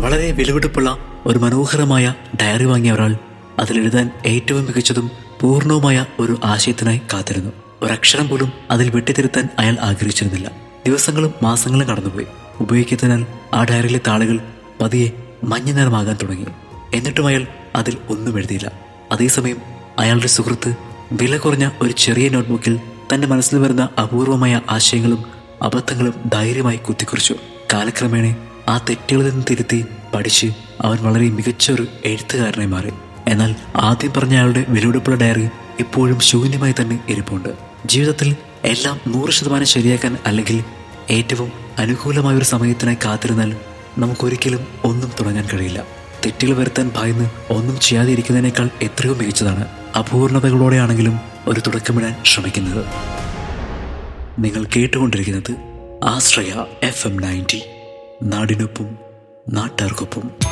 വളരെ വിലപിടിപ്പുള്ള ഒരു മനോഹരമായ ഡയറി വാങ്ങിയ ഒരാൾ അതിലെഴുതാൻ ഏറ്റവും മികച്ചതും പൂർണ്ണവുമായ ഒരു ആശയത്തിനായി കാത്തിരുന്നു ഒരക്ഷരം പോലും അതിൽ വെട്ടിത്തിരുത്താൻ അയാൾ ആഗ്രഹിച്ചിരുന്നില്ല ദിവസങ്ങളും മാസങ്ങളും കടന്നുപോയി ഉപയോഗിക്കുന്നതിനാൽ ആ ഡയറിയിലെ താളുകൾ പതിയെ മഞ്ഞ നിറമാകാൻ തുടങ്ങി എന്നിട്ടും അയാൾ അതിൽ ഒന്നും എഴുതിയില്ല അതേസമയം അയാളുടെ സുഹൃത്ത് വില കുറഞ്ഞ ഒരു ചെറിയ നോട്ട്ബുക്കിൽ തന്റെ മനസ്സിൽ വരുന്ന അപൂർവമായ ആശയങ്ങളും അബദ്ധങ്ങളും ധൈര്യമായി കുത്തിക്കുറിച്ചു കാലക്രമേണ ആ തെറ്റുകളിൽ നിന്ന് തിരുത്തി പഠിച്ച് അവൻ വളരെ മികച്ച ഒരു എഴുത്തുകാരനായി മാറി എന്നാൽ ആദ്യം പറഞ്ഞ അയാളുടെ വിലപിടിപ്പുള്ള ഡയറി ഇപ്പോഴും ശൂന്യമായി തന്നെ ഇരിപ്പുണ്ട് ജീവിതത്തിൽ എല്ലാം നൂറ് ശതമാനം ശരിയാക്കാൻ അല്ലെങ്കിൽ ഏറ്റവും അനുകൂലമായ ഒരു സമയത്തിനായി കാത്തിരുന്നാൽ നമുക്കൊരിക്കലും ഒന്നും തുടങ്ങാൻ കഴിയില്ല തെറ്റുകൾ വരുത്താൻ ഭയന്ന് ഒന്നും ചെയ്യാതിരിക്കുന്നതിനേക്കാൾ എത്രയോ മികച്ചതാണ് അപൂർണതകളോടെയാണെങ്കിലും ഒരു തുടക്കമിടാൻ ശ്രമിക്കുന്നത് നിങ്ങൾ കേട്ടുകൊണ്ടിരിക്കുന്നത് ആശ്രയ എഫ് എം നയൻറ്റി നാടിനൊപ്പം നാട്ടാർക്കൊപ്പം